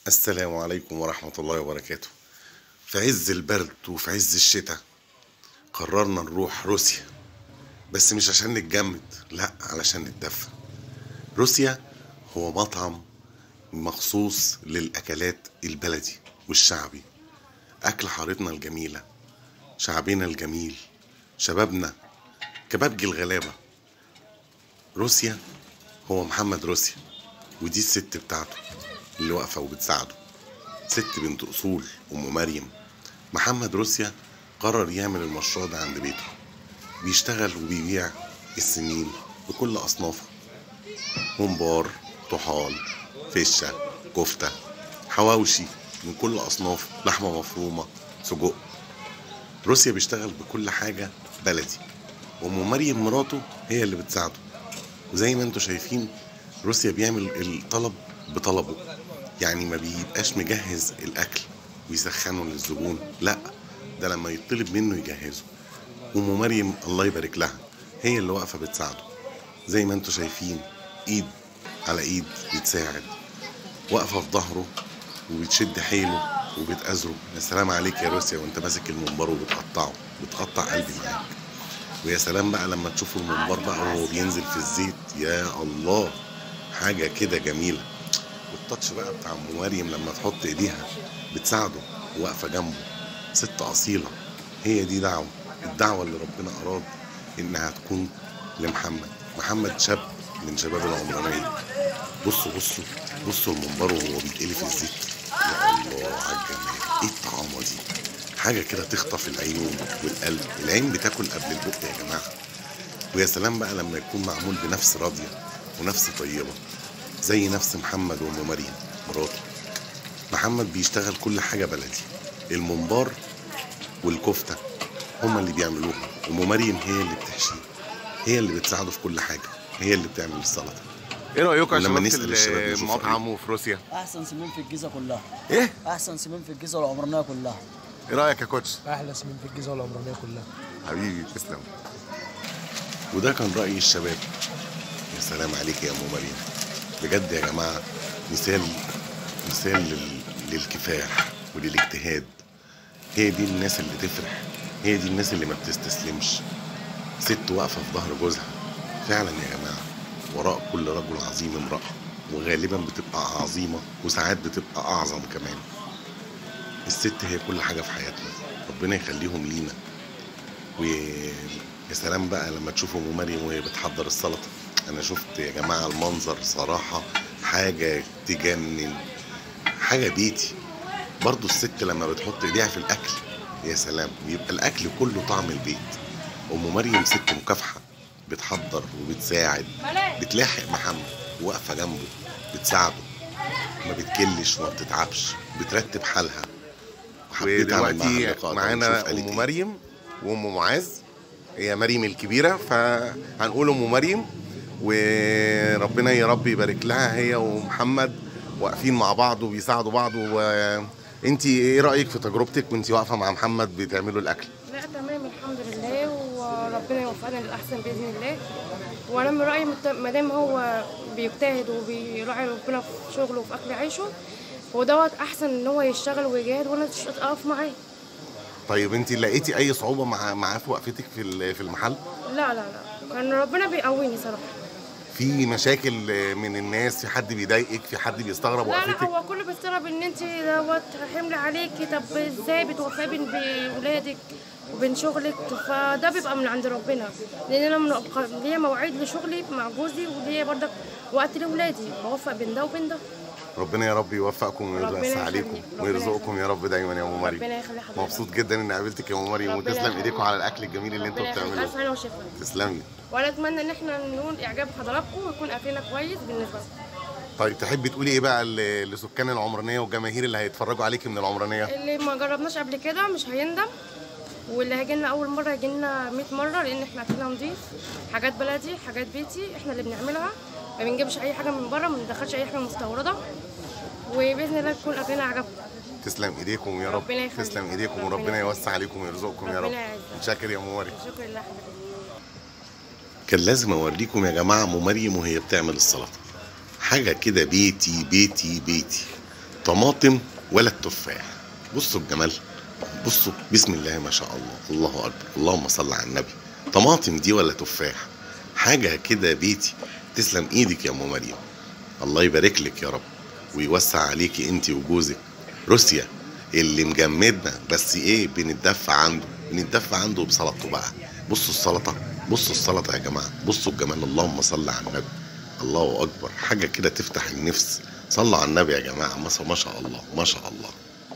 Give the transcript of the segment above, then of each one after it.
السلام عليكم ورحمة الله وبركاته في عز البرد وفي عز الشتاء قررنا نروح روسيا بس مش عشان نتجمد لا علشان نتدفى روسيا هو مطعم مخصوص للأكلات البلدي والشعبي أكل حارتنا الجميلة شعبنا الجميل شبابنا كبابجي الغلابة روسيا هو محمد روسيا ودي الست بتاعته اللي واقفة وبتساعده ست بنت أصول أم مريم محمد روسيا قرر يعمل المشروع ده عند بيته بيشتغل وبيبيع السمين بكل أصنافه ممبار طحال فشة كفتة حواوشي من كل أصنافه لحمة مفرومة سجق روسيا بيشتغل بكل حاجة بلدي وأم مريم مراته هي اللي بتساعده وزي ما انتوا شايفين روسيا بيعمل الطلب بطلبه يعني ما بيبقاش مجهز الاكل ويسخنه للزبون لا ده لما يطلب منه يجهزه ام مريم الله يبارك لها هي اللي واقفه بتساعده زي ما انتوا شايفين ايد على ايد بتساعد واقفه في ظهره وبتشد حيله وبتأزره يا سلام عليك يا روسيا وانت ماسك المنبر وبتقطعه بتقطع قلبي معاك ويا سلام بقى لما تشوفوا المنبر بقى وهو بينزل في الزيت يا الله حاجه كده جميله والتاتش بقى بتاع ام مريم لما تحط ايديها بتساعده واقفه جنبه ست اصيله هي دي دعوه الدعوه اللي ربنا اراد انها تكون لمحمد محمد شاب من شباب العمرانيه بصوا بصوا بصوا المنبر وهو بيتقلي في الزيت يا الله على الجمال ايه الطعامه دي حاجه كده تخطف العيون والقلب العين بتاكل قبل البق يا جماعه ويا سلام بقى لما يكون معمول بنفس راضيه ونفس طيبه زي نفس محمد وام مريم مراته محمد بيشتغل كل حاجه بلدي الممبار والكفته هما اللي بيعملوها ام مريم هي اللي بتحشيه هي اللي بتساعده في كل حاجه هي اللي بتعمل السلطه ايه رايكم يا ولما شباب نسأل الشباب في نشوف المطعم وفي روسيا احسن سمين في الجيزه كلها ايه احسن سمين في الجيزه والعمرانيه كلها ايه رايك يا كوتش احلى سمين في الجيزه والعمرانيه كلها حبيبي تسلم وده كان رأي الشباب يا سلام عليك يا أم مريم بجد يا جماعة مثال مثال لل... للكفاح وللاجتهاد هي دي الناس اللي تفرح هي دي الناس اللي ما بتستسلمش ست واقفة في ظهر جوزها فعلا يا جماعة وراء كل رجل عظيم امرأة وغالبا بتبقى عظيمة وساعات بتبقى أعظم كمان الست هي كل حاجة في حياتنا ربنا يخليهم لينا ويا سلام بقى لما تشوفوا ام مريم وهي بتحضر السلطه انا شفت يا جماعه المنظر صراحه حاجه تجنن حاجه بيتي برضو الست لما بتحط ايديها في الاكل يا سلام بيبقى الاكل كله طعم البيت ام مريم ست مكافحه بتحضر وبتساعد بتلاحق محمد واقفه جنبه بتساعده ما بتكلش وما بتتعبش بترتب حالها وحبيت أعمل معاها ودلوقتي اللقاء ده معانا ونشوف قالت ام إيه. مريم وام معاذ هي مريم الكبيره فهنقول ام مريم وربنا يا رب يبارك لها هي ومحمد واقفين مع بعض وبيساعدوا بعض وانت ايه رايك في تجربتك وانت واقفه مع محمد بتعملوا الاكل لا تمام الحمد لله وربنا يوفقنا للاحسن باذن الله وانا من رايي مت- ما دام هو بيجتهد وبيراعي ربنا في شغله وفي اكل عيشه ودوت احسن ان هو يشتغل ويجاهد وانا تش- اقف معاه طيب انت لقيتي اي صعوبه مع معاه في وقفتك في ال- في المحل لا لا لا كان ربنا بيقويني صراحه في مشاكل من الناس في حد بيضايقك في حد بيستغرب لا لا وقفتك هو كله بيستغرب ان انت دوت حمل عليكي طب ازاي بتوفقي بين ولادك وبين شغلك فده بيبقى من عند ربنا لان انا من ليا مواعيد لشغلي مع جوزي وليا برضك وقت لاولادي بوفق بين ده وبين ده ربنا يا رب يوفقكم ربنا ويوسع يخليك. عليكم ربنا ويرزقكم يا رب دايما يا ام مريم ربنا يخلي حضرتك مبسوط جدا اني قابلتك يا ام مريم ربنا وتسلم يخليك. ايديكم على الاكل الجميل اللي انتوا ربنا يخليك. بتعملوه الف هنا وشفا تسلمي وانا اتمنى ان احنا نقول اعجاب حضراتكم ويكون اكلنا كويس بالنسبه لكم طيب تحبي تقولي ايه بقى ل- لسكان العمرانيه والجماهير اللي هيتفرجوا عليكي من العمرانيه اللي ما جربناش قبل كده مش هيندم واللي هيجي لنا اول مره يجي لنا 100 مره لان احنا اكلنا نضيف حاجات بلدي حاجات بيتي احنا اللي بنعملها ما بنجيبش اي حاجه من بره ما بندخلش اي حاجه مستورده وباذن الله تكون اكلنا عجبكم تسلم ايديكم يا رب ربنا يخليك. تسلم ايديكم ربنا وربنا يخليك. يوسع عليكم ويرزقكم يا رب ربنا يعزك. متشكر يا ام مريم شكرا لله حضرتك كان لازم اوريكم يا جماعه ام مريم وهي بتعمل السلطه حاجه كده بيتي بيتي بيتي الطماطم ولا التفاح بصوا الجمال بصوا بسم الله ما شاء الله الله اكبر اللهم صل على النبي طماطم دي ولا تفاح حاجه كده بيتي تسلم ايدك يا ام مريم الله يبارك لك يا رب ويوسع عليكي انت وجوزك روسيا اللي مجمدنا بس ايه بنتدفى عنده بنتدفى عنده بسلطته بقى بصوا السلطه بصوا السلطه يا جماعه بصوا الجمال اللهم صل على النبي الله اكبر حاجه كده تفتح النفس صلوا على النبي يا جماعه ما ما شاء الله ما شاء الله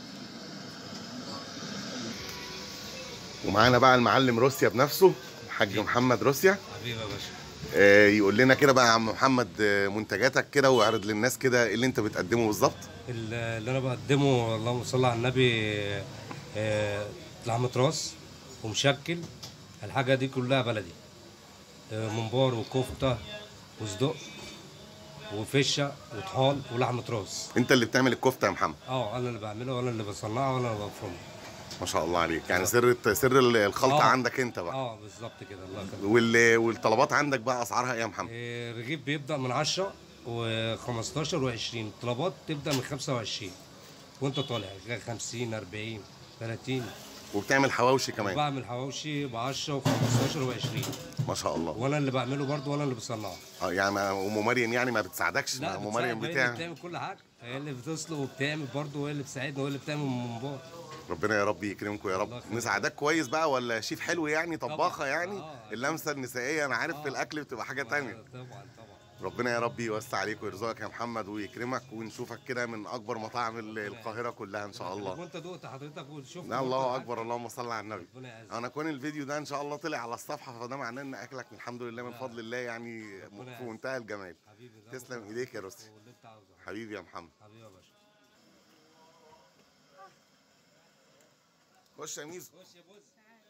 ومعانا بقى المعلم روسيا بنفسه الحاج محمد روسيا حبيبي يا باشا آه، يقول لنا كده بقى يا عم محمد آه، منتجاتك كده واعرض للناس كده إيه اللي انت بتقدمه بالظبط ال- اللي انا بقدمه اللهم صل على النبي آه، لحمة راس ومشكل الحاجة دي كلها بلدي آه، ممبار وكفتة وصدق وفشة وطحال ولحمة راس انت اللي بتعمل الكفته يا محمد اه انا اللي بعمله وانا اللي بصنعه وانا اللي بفرمه ما شاء الله عليك يعني سر سر الخلطه آه. عندك انت بقى اه بالظبط كده الله يخليك وال... والطلبات عندك بقى اسعارها ايه يا محمد آه، الرغيف بيبدأ من 10 و15 و20 طلبات تبدأ من 25 وانت طالع 50 40 30 وبتعمل حواوشي كمان بعمل حواوشي ب 10 و15 و20 ما شاء الله وانا اللي بعمله برضه وانا اللي بصنعه اه يعني ما- ام مريم يعني ما بتساعدكش ما ام مريم بتساعد، هي اللي بتاع بتعمل كل حاجه هي اللي بتسلق وبتعمل برضه وهي اللي بتساعدنا وهي اللي بتعمل ممبار ربنا يا رب يكرمكم يا الله رب يخليك. مساعدك كويس بقى ولا شيف حلو يعني طباخه طبعاً. يعني آه. اللمسه النسائيه انا عارف في الاكل بتبقى حاجه تانية طبعا طبعا ربنا يا رب يوسع عليك ويرزقك يا محمد ويكرمك ونشوفك كده من اكبر مطاعم ال- القاهره كلها ان شاء الله وانت دقت حضرتك وشوف لا الله اكبر اللهم صل على النبي ربنا يعزك. انا كون الفيديو ده ان شاء الله طلع على الصفحه فده معناه ان اكلك الحمد لله من فضل الله يعني ربنا في يعزك. منتهى الجمال حبيبي ده تسلم ايديك يا روسي واللي انت عاوزه حبيبي يا محمد حبيبي يا باشا خش يا ميزو خش يا بوز